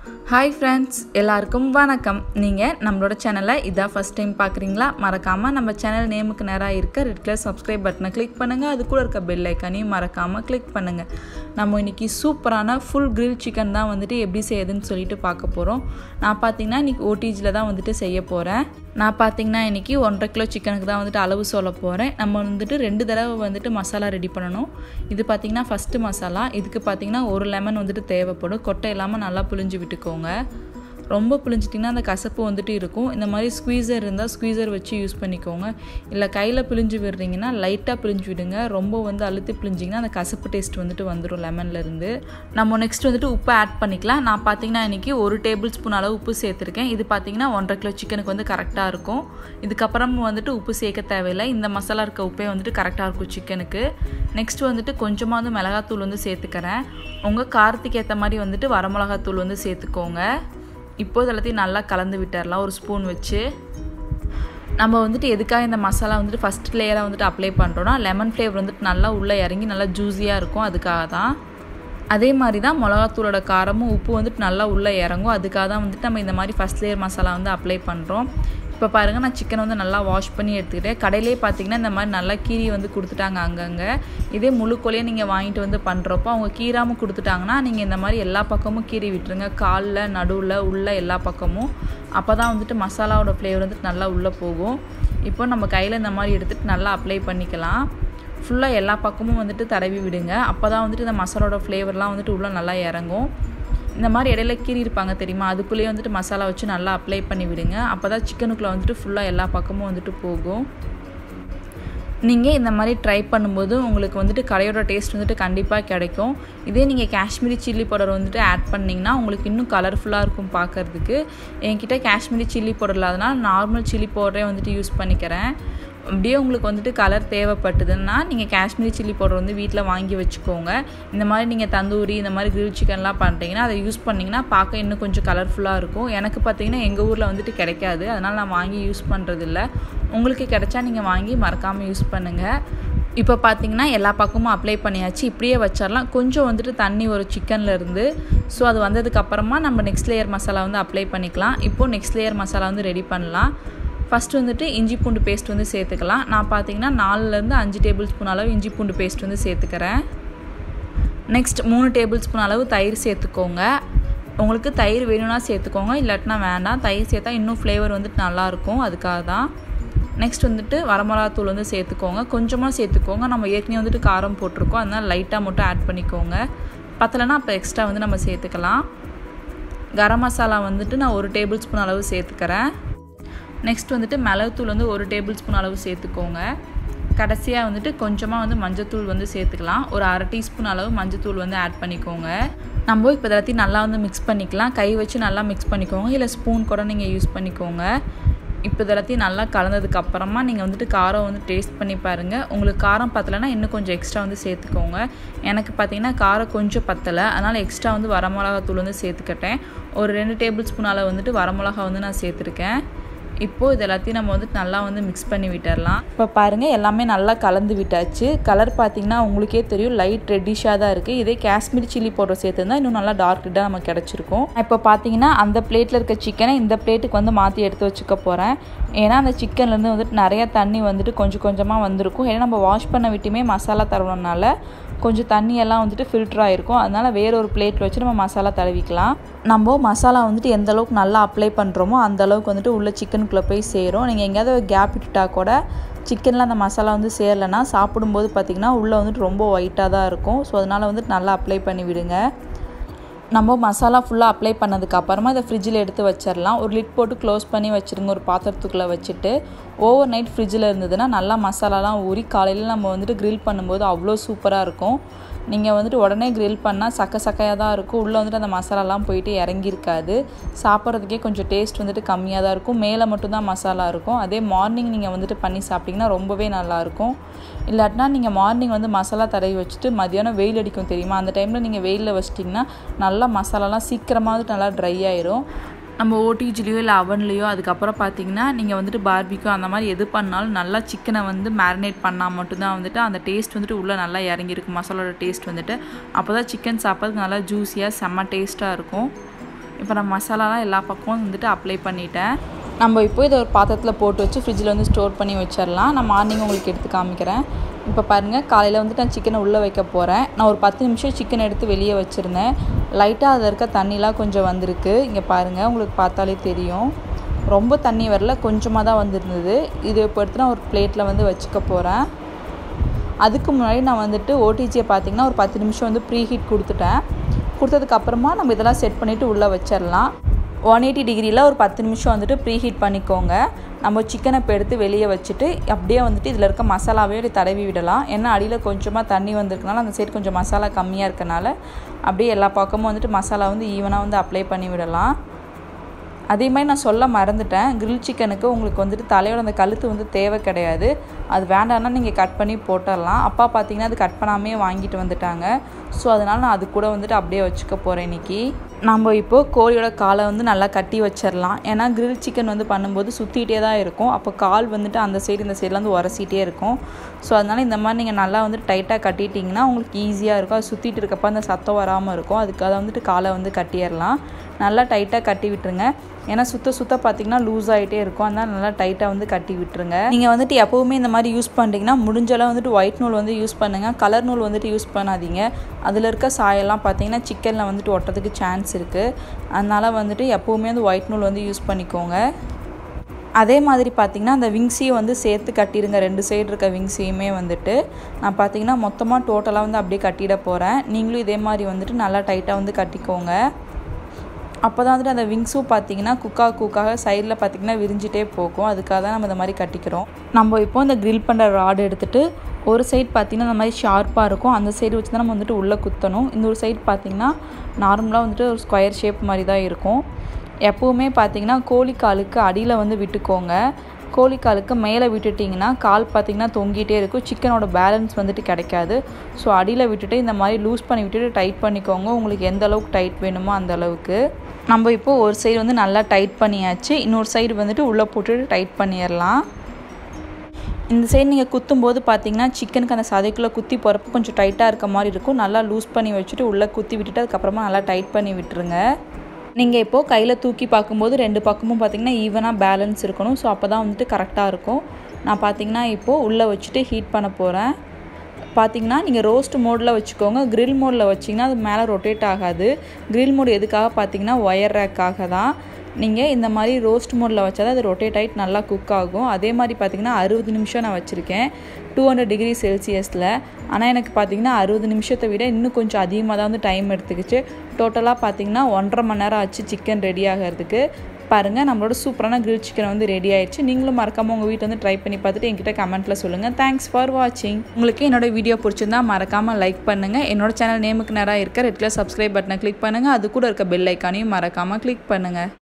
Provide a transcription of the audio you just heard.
hi friends எல்லாருக்கும் வணக்கம் நீங்கள் நம்மளோட சேனலை இதான் ஃபஸ்ட் டைம் பார்க்குறீங்களா மறக்காமல் நம்ம சேனல் நேமுக்கு நேராக இருக்க ரெட் கலர் சப்ஸ்கிரைப் பட்டனை கிளிக் பண்ணுங்கள் அது கூட இருக்க பெல் ஐக்கானையும் மறக்காமல் கிளிக் பண்ணுங்கள் நம்ம இன்றைக்கி சூப்பரான ஃபுல் கிரில் சிக்கன் தான் வந்துட்டு எப்படி செய்யுதுன்னு சொல்லிட்டு பார்க்க போகிறோம் நான் பார்த்தீங்கன்னா இன்றைக்கி ஓடிஜியில் தான் வந்துட்டு செய்ய போகிறேன் நான் பார்த்தீங்கன்னா இன்றைக்கி ஒன்றரை கிலோ சிக்கனுக்கு தான் வந்துட்டு அளவு சொல்ல போகிறேன் நம்ம வந்துட்டு ரெண்டு தடவை வந்துட்டு மசாலா ரெடி பண்ணணும் இது பார்த்திங்கன்னா ஃபஸ்ட்டு மசாலா இதுக்கு பார்த்திங்கன்னா ஒரு லெமன் வந்துட்டு தேவைப்படும் கொட்டை இல்லாமல் நல்லா புழிஞ்சு விட்டுக்கோங்க ரொம்ப புழிஞ்சிட்டிங்கன்னா அந்த கசப்பு வந்துட்டு இருக்கும் இந்த மாதிரி ஸ்குவீசர் இருந்தால் ஸ்குவீசர் வச்சு யூஸ் பண்ணிக்கோங்க இல்லை கையில் பிழிஞ்சு விடுறீங்கன்னா லைட்டாக பிழிஞ்சு விடுங்க ரொம்ப வந்து அழுத்தி பிழிஞ்சிங்கன்னா அந்த கசப்பு டேஸ்ட் வந்துட்டு வந்துடும் லெமன்லேருந்து நம்ம நெக்ஸ்ட் வந்துட்டு உப்பு ஆட் பண்ணிக்கலாம் நான் பார்த்தீங்கன்னா இன்றைக்கி ஒரு டேபிள் ஸ்பூன் அளவு உப்பு சேர்த்துருக்கேன் இது பார்த்தீங்கன்னா ஒன்றரை கிலோ சிக்கனுக்கு வந்து கரெக்டாக இருக்கும் இதுக்கப்புறம் வந்துட்டு உப்பு சேர்க்க தேவையில்லை இந்த மசாலா இருக்க உப்பே வந்துட்டு கரெக்டாக இருக்கும் சிக்கனுக்கு நெக்ஸ்ட் வந்துட்டு கொஞ்சமாக வந்து மிளகாத்தூள் வந்து சேர்த்துக்கிறேன் உங்கள் காரத்துக்கு ஏற்ற மாதிரி வந்துட்டு வரமிளகாத்தூள் வந்து சேர்த்துக்கோங்க இப்போது எல்லாத்தையும் நல்லா கலந்து விட்டுறலாம் ஒரு ஸ்பூன் வச்சு நம்ம வந்துட்டு எதுக்காக இந்த மசாலா வந்துட்டு ஃபஸ்ட் லேயராக வந்துட்டு அப்ளை பண்ணுறோன்னா லெமன் ஃப்ளேவர் வந்துட்டு நல்லா உள்ளே இறங்கி நல்லா ஜூஸியாக இருக்கும் அதுக்காக தான் அதே மாதிரி தான் மிளகாத்தூளோட காரமும் உப்பு வந்துட்டு நல்லா உள்ளே இறங்கும் அதுக்காக தான் வந்துட்டு நம்ம இந்த மாதிரி ஃபஸ்ட் லேயர் மசாலா வந்து அப்ளை பண்ணுறோம் இப்போ பாருங்கள் நான் சிக்கனை வந்து நல்லா வாஷ் பண்ணி எடுத்துக்கிட்டேன் கடையிலே பார்த்தீங்கன்னா இந்த மாதிரி நல்லா கீரி வந்து கொடுத்துட்டாங்க அங்கங்கே இதே முழு கோழியை நீங்கள் வாங்கிட்டு வந்து பண்ணுறப்போ அவங்க கீராமல் கொடுத்துட்டாங்கன்னா நீங்கள் இந்த மாதிரி எல்லா பக்கமும் கீறி விட்டுருங்க காலில் நடுவில் உள்ள எல்லா பக்கமும் அப்போ தான் வந்துட்டு மசாலாவோட ஃப்ளேவர் வந்துட்டு நல்லா உள்ளே போகும் இப்போ நம்ம கையில் இந்த மாதிரி எடுத்துகிட்டு நல்லா அப்ளை பண்ணிக்கலாம் ஃபுல்லாக எல்லா பக்கமும் வந்துட்டு தடவி விடுங்க அப்போ தான் வந்துட்டு இந்த மசாலாவோட ஃப்ளேவர்லாம் வந்துட்டு உள்ளே நல்லா இறங்கும் இந்த மாதிரி இடையில கீறி இருப்பாங்க தெரியுமா அதுக்குள்ளேயே வந்துட்டு மசாலா வச்சு நல்லா அப்ளை பண்ணி விடுங்க அப்போ தான் சிக்கனுக்குள்ளே வந்துட்டு ஃபுல்லாக எல்லா பக்கமும் வந்துட்டு போகும் நீங்கள் இந்த மாதிரி ட்ரை பண்ணும்போது உங்களுக்கு வந்துட்டு கடையோட டேஸ்ட் வந்துட்டு கண்டிப்பாக கிடைக்கும் இதே நீங்கள் காஷ்மீரி சில்லி பவுடர் வந்துட்டு ஆட் பண்ணிங்கன்னா உங்களுக்கு இன்னும் கலர்ஃபுல்லாக இருக்கும் பார்க்குறதுக்கு என்கிட்ட காஷ்மீரி சில்லி பவுடர் இல்லாதனால நார்மல் சில்லி பவுடரே வந்துட்டு யூஸ் பண்ணிக்கிறேன் அப்படியே உங்களுக்கு வந்துட்டு கலர் தேவைப்பட்டதுன்னா நீங்கள் காஷ்மீரி சில்லி பவுடர் வந்து வீட்டில் வாங்கி வச்சுக்கோங்க இந்த மாதிரி நீங்கள் தந்தூரி இந்த மாதிரி கிரில் சிக்கன்லாம் பண்ணுறீங்கன்னா அதை யூஸ் பண்ணிங்கன்னா பார்க்க இன்னும் கொஞ்சம் கலர்ஃபுல்லாக இருக்கும் எனக்கு பார்த்தீங்கன்னா எங்கள் ஊரில் வந்துட்டு கிடைக்காது அதனால் நான் வாங்கி யூஸ் பண்ணுறதில்ல உங்களுக்கு கிடைச்சா நீங்கள் வாங்கி மறக்காமல் யூஸ் பண்ணுங்கள் இப்போ பார்த்தீங்கன்னா எல்லா பக்கமும் அப்ளை பண்ணியாச்சு இப்படியே வச்சிடலாம் கொஞ்சம் வந்துட்டு தண்ணி ஒரு சிக்கனில் இருந்து ஸோ அது வந்ததுக்கப்புறமா நம்ம நெக்ஸ்ட் லேயர் மசாலா வந்து அப்ளை பண்ணிக்கலாம் இப்போது நெக்ஸ்ட் லேயர் மசாலா வந்து ரெடி பண்ணலாம் ஃபஸ்ட்டு வந்துட்டு இஞ்சி பூண்டு பேஸ்ட் வந்து சேர்த்துக்கலாம் நான் பார்த்தீங்கன்னா நாலுலேருந்து அஞ்சு டேபிள் ஸ்பூன் அளவு இஞ்சி பூண்டு பேஸ்ட் வந்து சேர்த்துக்கிறேன் நெக்ஸ்ட் மூணு டேபிள் ஸ்பூன் அளவு தயிர் சேர்த்துக்கோங்க உங்களுக்கு தயிர் வேணும்னா சேர்த்துக்கோங்க இல்லாட்டினா வேண்டாம் தயிர் சேர்த்தா இன்னும் ஃப்ளேவர் வந்துட்டு நல்லாயிருக்கும் அதுக்காக தான் நெக்ஸ்ட் வந்துட்டு வரமிளகாத்தூள் வந்து சேர்த்துக்கோங்க கொஞ்சமாக சேர்த்துக்கோங்க நம்ம ஏற்கனவே வந்துட்டு காரம் போட்டிருக்கோம் அதனால் லைட்டாக மட்டும் ஆட் பண்ணிக்கோங்க பத்தலைன்னா அப்போ எக்ஸ்ட்ரா வந்து நம்ம சேர்த்துக்கலாம் கரம் மசாலா வந்துட்டு நான் ஒரு டேபிள் ஸ்பூன் அளவு சேர்த்துக்கிறேன் நெக்ஸ்ட் வந்துட்டு மிளகுத்தூள் வந்து ஒரு டேபிள் ஸ்பூன் அளவு சேர்த்துக்கோங்க கடைசியாக வந்துட்டு கொஞ்சமாக வந்து மஞ்சத்தூள் வந்து சேர்த்துக்கலாம் ஒரு அரை டீஸ்பூன் அளவு மஞ்சத்தூள் வந்து ஆட் பண்ணிக்கோங்க நம்ம இப்போ எல்லாத்தையும் நல்லா வந்து மிக்ஸ் பண்ணிக்கலாம் கை வச்சு நல்லா மிக்ஸ் பண்ணிக்கோங்க இல்லை ஸ்பூன் கூட நீங்கள் யூஸ் பண்ணிக்கோங்க இப்போ இதெல்லாத்தையும் நல்லா கலந்ததுக்கு அப்புறமா நீங்கள் வந்துட்டு காரம் வந்து டேஸ்ட் பண்ணி பாருங்கள் உங்களுக்கு காரம் பத்தலைன்னா இன்னும் கொஞ்சம் எக்ஸ்ட்ரா வந்து சேர்த்துக்கோங்க எனக்கு பார்த்தீங்கன்னா காரம் கொஞ்சம் பத்தலை அதனால் எக்ஸ்ட்ரா வந்து வரமிளகாத்தூள் வந்து சேர்த்துக்கிட்டேன் ஒரு ரெண்டு டேபிள் ஸ்பூன் அளவு வந்துட்டு வரமிளகா வந்து நான் சேர்த்துருக்கேன் இப்போது இது எல்லாத்தையும் நம்ம வந்துட்டு நல்லா வந்து மிக்ஸ் பண்ணி விட்டுடலாம் இப்போ பாருங்கள் எல்லாமே நல்லா கலந்து விட்டாச்சு கலர் பார்த்தீங்கன்னா உங்களுக்கே தெரியும் லைட் ரெட்டிஷாக தான் இருக்குது இதே காஷ்மீரி சில்லி பவுடர் சேர்த்துருந்தா இன்னும் நல்லா டார்க் ரெட்டாக நமக்கு கிடச்சிருக்கும் இப்போ பார்த்தீங்கன்னா அந்த பிளேட்டில் இருக்க சிக்கனை இந்த பிளேட்டுக்கு வந்து மாற்றி எடுத்து வச்சுக்க போகிறேன் ஏன்னா அந்த சிக்கன்லேருந்து வந்துட்டு நிறைய தண்ணி வந்துட்டு கொஞ்சம் கொஞ்சமாக வந்திருக்கும் ஏன்னா நம்ம வாஷ் பண்ண விட்டுமே மசாலா தரணுனால கொஞ்சம் தண்ணியெல்லாம் வந்துட்டு ஃபில்டர் ஆகிருக்கும் அதனால் வேற ஒரு பிளேட்டில் வச்சு நம்ம மசாலா தடவிக்கலாம் நம்ம மசாலா வந்துட்டு எந்த அளவுக்கு நல்லா அப்ளை பண்ணுறோமோ அந்த அளவுக்கு வந்துட்டு உள்ள சிக்கனுக்குள்ளே போய் சேரும் நீங்கள் எங்கேயாவது கேப் விட்டுட்டா கூட சிக்கனில் அந்த மசாலா வந்து சேரலைன்னா சாப்பிடும்போது பார்த்திங்கன்னா உள்ளே வந்துட்டு ரொம்ப ஒயிட்டாக தான் இருக்கும் ஸோ அதனால் வந்துட்டு நல்லா அப்ளை பண்ணி விடுங்க நம்ம மசாலா ஃபுல்லாக அப்ளை பண்ணதுக்கு அப்புறமா இதை ஃப்ரிட்ஜில் எடுத்து வச்சிடலாம் ஒரு லிட் போட்டு க்ளோஸ் பண்ணி வச்சுருங்க ஒரு பாத்திரத்துக்குள்ளே வச்சுட்டு ஓவர் நைட் ஃப்ரிட்ஜில் இருந்ததுன்னா நல்லா மசாலாலாம் ஊறி காலையில் நம்ம வந்துட்டு க்ரில் பண்ணும்போது அவ்வளோ சூப்பராக இருக்கும் நீங்கள் வந்துட்டு உடனே க்ரில் பண்ணால் சக்க சக்கையாக தான் இருக்கும் உள்ளே வந்துட்டு அந்த மசாலாலாம் போயிட்டு இறங்கியிருக்காது சாப்பிட்றதுக்கே கொஞ்சம் டேஸ்ட் வந்துட்டு கம்மியாக தான் இருக்கும் மேலே மட்டும்தான் மசாலா இருக்கும் அதே மார்னிங் நீங்கள் வந்துட்டு பண்ணி சாப்பிட்டிங்கன்னா ரொம்பவே நல்லாயிருக்கும் இல்லாட்டினா நீங்கள் மார்னிங் வந்து மசாலா தடவி வச்சுட்டு மதியானம் வெயில் அடிக்கும் தெரியுமா அந்த டைமில் நீங்கள் வெயிலில் வச்சிட்டிங்கன்னா நல்லா மசாலாலாம் சீக்கிரமாக வந்துட்டு நல்லா ட்ரை ஆயிரும் நம்ம ஓடிஜிலையோ இல்லை அவன்லேயோ அதுக்கப்புறம் பார்த்தீங்கன்னா நீங்கள் வந்துட்டு பார்பிக்கோ அந்த மாதிரி எது பண்ணாலும் நல்லா சிக்கனை வந்து மேரினேட் பண்ணால் மட்டும்தான் வந்துட்டு அந்த டேஸ்ட் வந்துட்டு உள்ளே நல்லா இறங்கியிருக்கும் மசாலோட டேஸ்ட் வந்துட்டு அப்போ தான் சிக்கன் சாப்பிட்றதுக்கு நல்லா ஜூஸியாக செம்ம டேஸ்ட்டாக இருக்கும் இப்போ நான் மசாலாலாம் எல்லா பக்கமும் வந்துட்டு அப்ளை பண்ணிட்டேன் நம்ம இப்போ இதை ஒரு பாத்திரத்தில் போட்டு வச்சு ஃப்ரிட்ஜில் வந்து ஸ்டோர் பண்ணி வச்சிடலாம் நான் மார்னிங் உங்களுக்கு எடுத்து காமிக்கிறேன் இப்போ பாருங்கள் காலையில் வந்துட்டு நான் சிக்கனை உள்ளே வைக்க போகிறேன் நான் ஒரு பத்து நிமிஷம் சிக்கன் எடுத்து வெளியே வச்சுருந்தேன் லைட்டாக அதில் இருக்க தண்ணிலாம் கொஞ்சம் வந்திருக்கு இங்கே பாருங்கள் உங்களுக்கு பார்த்தாலே தெரியும் ரொம்ப தண்ணி வரல கொஞ்சமாக தான் வந்திருந்தது இது இப்போ எடுத்து நான் ஒரு பிளேட்டில் வந்து வச்சுக்க போகிறேன் அதுக்கு முன்னாடி நான் வந்துட்டு ஓடிஜியை பார்த்தீங்கன்னா ஒரு பத்து நிமிஷம் வந்து ப்ரீ ஹீட் கொடுத்துட்டேன் கொடுத்ததுக்கப்புறமா நம்ம இதெல்லாம் செட் பண்ணிவிட்டு உள்ளே வச்சிடலாம் ஒன் எயிட்டி டிகிரியில் ஒரு பத்து நிமிஷம் வந்துட்டு ப்ரீ ஹீட் பண்ணிக்கோங்க நம்ம சிக்கனை இப்போ எடுத்து வெளியே வச்சுட்டு அப்படியே வந்துட்டு இதில் இருக்க மசாலாவே அப்படி தடவி விடலாம் ஏன்னா அடியில் கொஞ்சமாக தண்ணி வந்திருக்கனால அந்த சைடு கொஞ்சம் மசாலா கம்மியாக இருக்கனால அப்படியே எல்லா பக்கமும் வந்துட்டு மசாலா வந்து ஈவனாக வந்து அப்ளை பண்ணி விடலாம் அதே மாதிரி நான் சொல்ல மறந்துட்டேன் கிரில் சிக்கனுக்கு உங்களுக்கு வந்துட்டு தலையோட அந்த கழுத்து வந்து தேவை கிடையாது அது வேண்டாம்னா நீங்கள் கட் பண்ணி போட்டுடலாம் அப்பா பார்த்தீங்கன்னா அது கட் பண்ணாமே வாங்கிட்டு வந்துட்டாங்க ஸோ அதனால் நான் அது கூட வந்துட்டு அப்படியே வச்சுக்க போகிறேன் இன்றைக்கி நம்ம இப்போது கோழியோட காலை வந்து நல்லா கட்டி வச்சிடலாம் ஏன்னா கிரில் சிக்கன் வந்து பண்ணும்போது சுற்றிகிட்டே தான் இருக்கும் அப்போ கால் வந்துட்டு அந்த சைடு இந்த சைடில் வந்து உரசிட்டே இருக்கும் ஸோ அதனால் இந்த மாதிரி நீங்கள் நல்லா வந்துட்டு டைட்டாக கட்டிட்டிங்கன்னா உங்களுக்கு ஈஸியாக இருக்கும் அது சுற்றிட்டு இருக்கப்போ அந்த சத்தம் வராமல் இருக்கும் அதுக்காக வந்துட்டு காலை வந்து கட்டிடலாம் நல்லா டைட்டாக கட்டி விட்டுருங்க ஏன்னா சுத்த சுத்த பார்த்தீங்கன்னா லூஸ் ஆகிட்டே இருக்கும் அதனால் நல்லா டைட்டாக வந்து கட்டி விட்டுருங்க நீங்கள் வந்துட்டு எப்போவுமே இந்த மாதிரி யூஸ் பண்ணுறீங்கன்னா முடிஞ்சளவு வந்துட்டு ஒயிட் நூல் வந்து யூஸ் பண்ணுங்கள் கலர் நூல் வந்துட்டு யூஸ் பண்ணாதீங்க அதில் இருக்க சாயெல்லாம் பார்த்தீங்கன்னா சிக்கனில் வந்துட்டு ஒட்டுறதுக்கு சான்ஸ் இருக்குது அதனால் வந்துட்டு எப்போவுமே வந்து ஒயிட் நூல் வந்து யூஸ் பண்ணிக்கோங்க அதே மாதிரி பார்த்திங்கன்னா அந்த விங்ஸையும் வந்து சேர்த்து கட்டிடுங்க ரெண்டு சைடு இருக்க விங்ஸையுமே வந்துட்டு நான் பார்த்தீங்கன்னா மொத்தமாக டோட்டலாக வந்து அப்படியே கட்டிட போகிறேன் நீங்களும் இதே மாதிரி வந்துட்டு நல்லா டைட்டாக வந்து கட்டிக்கோங்க அப்போ தான் வந்துட்டு அந்த விங்ஸும் பார்த்தீங்கன்னா குக்கா குக்காக சைடில் பார்த்தீங்கன்னா விரிஞ்சிட்டே போகும் அதுக்காக தான் நம்ம இந்த மாதிரி கட்டிக்கிறோம் நம்ம இப்போ இந்த க்ரில் பண்ணுற ராடு எடுத்துகிட்டு ஒரு சைடு பார்த்திங்கன்னா இந்த மாதிரி ஷார்ப்பாக இருக்கும் அந்த சைடு வச்சு தான் நம்ம வந்துட்டு உள்ளே குத்தணும் இந்த ஒரு சைடு பார்த்திங்கன்னா நார்மலாக வந்துட்டு ஒரு ஸ்கொயர் ஷேப் மாதிரி தான் இருக்கும் எப்போவுமே பார்த்தீங்கன்னா கோழிக்காலுக்கு அடியில் வந்து விட்டுக்கோங்க கோழிக்காலுக்கு மேலே விட்டுட்டிங்கன்னா கால் பார்த்திங்கன்னா தொங்கிட்டே இருக்கும் சிக்கனோட பேலன்ஸ் வந்துட்டு கிடைக்காது ஸோ அடியில் விட்டுட்டு இந்த மாதிரி லூஸ் பண்ணி விட்டுட்டு டைட் பண்ணிக்கோங்க உங்களுக்கு எந்த அளவுக்கு டைட் வேணுமோ அந்த அளவுக்கு நம்ம இப்போது ஒரு சைடு வந்து நல்லா டைட் பண்ணியாச்சு இன்னொரு சைடு வந்துட்டு உள்ளே போட்டுட்டு டைட் பண்ணிடலாம் இந்த சைடு நீங்கள் குத்தும்போது பார்த்தீங்கன்னா சிக்கனுக்கு அந்த சதைக்குள்ளே குத்தி போகிறப்ப கொஞ்சம் டைட்டாக இருக்க மாதிரி இருக்கும் நல்லா லூஸ் பண்ணி வச்சுட்டு உள்ளே குத்தி விட்டுட்டு அதுக்கப்புறமா நல்லா டைட் பண்ணி விட்டுருங்க நீங்கள் இப்போது கையில் தூக்கி பார்க்கும்போது ரெண்டு பக்கமும் பார்த்திங்கன்னா ஈவனாக பேலன்ஸ் இருக்கணும் ஸோ அப்போ தான் வந்துட்டு கரெக்டாக இருக்கும் நான் பார்த்திங்கன்னா இப்போது உள்ளே வச்சுட்டு ஹீட் பண்ண போகிறேன் பார்த்தீங்கன்னா நீங்கள் ரோஸ்ட் மோடில் வச்சுக்கோங்க கிரில் மோடில் வச்சிங்கன்னா அது மேலே ரொட்டேட் ஆகாது கிரில் மோடு எதுக்காக பார்த்தீங்கன்னா ஒயர் ரேக்காக தான் நீங்கள் இந்த மாதிரி ரோஸ்ட் மோடில் வச்சா தான் அது ரொட்டேட் ஆகிட்டு நல்லா குக் ஆகும் அதே மாதிரி பார்த்திங்கன்னா அறுபது நிமிஷம் நான் வச்சுருக்கேன் டூ ஹண்ட்ரட் டிகிரி செல்சியஸில் ஆனால் எனக்கு பார்த்திங்கன்னா அறுபது நிமிஷத்தை விட இன்னும் கொஞ்சம் அதிகமாக தான் வந்து டைம் எடுத்துக்கிச்சு டோட்டலாக பார்த்திங்கன்னா ஒன்றரை மணி நேரம் ஆச்சு சிக்கன் ரெடி ஆகிறதுக்கு பாருங்கள் நம்மளோட சூப்பரான கிரில் சிக்கன் வந்து ரெடி ஆயிடுச்சு நீங்களும் மறக்காமல் உங்கள் வீட்டில் வந்து ட்ரை பண்ணி பார்த்துட்டு என்கிட்ட கமெண்ட்டில் சொல்லுங்கள் தேங்க்ஸ் ஃபார் வாட்சிங் உங்களுக்கு என்னோட வீடியோ பிடிச்சிருந்தா மறக்காமல் லைக் பண்ணுங்கள் என்னோட சேனல் நேமுக்கு நேராக இருக்க ரெட் கலர் சப்ஸ்கிரைப் பட்டனை கிளிக் பண்ணுங்கள் அது கூட இருக்க பெல் ஐக்கானையும் மறக்காமல் கிளிக் பண்ணுங்கள்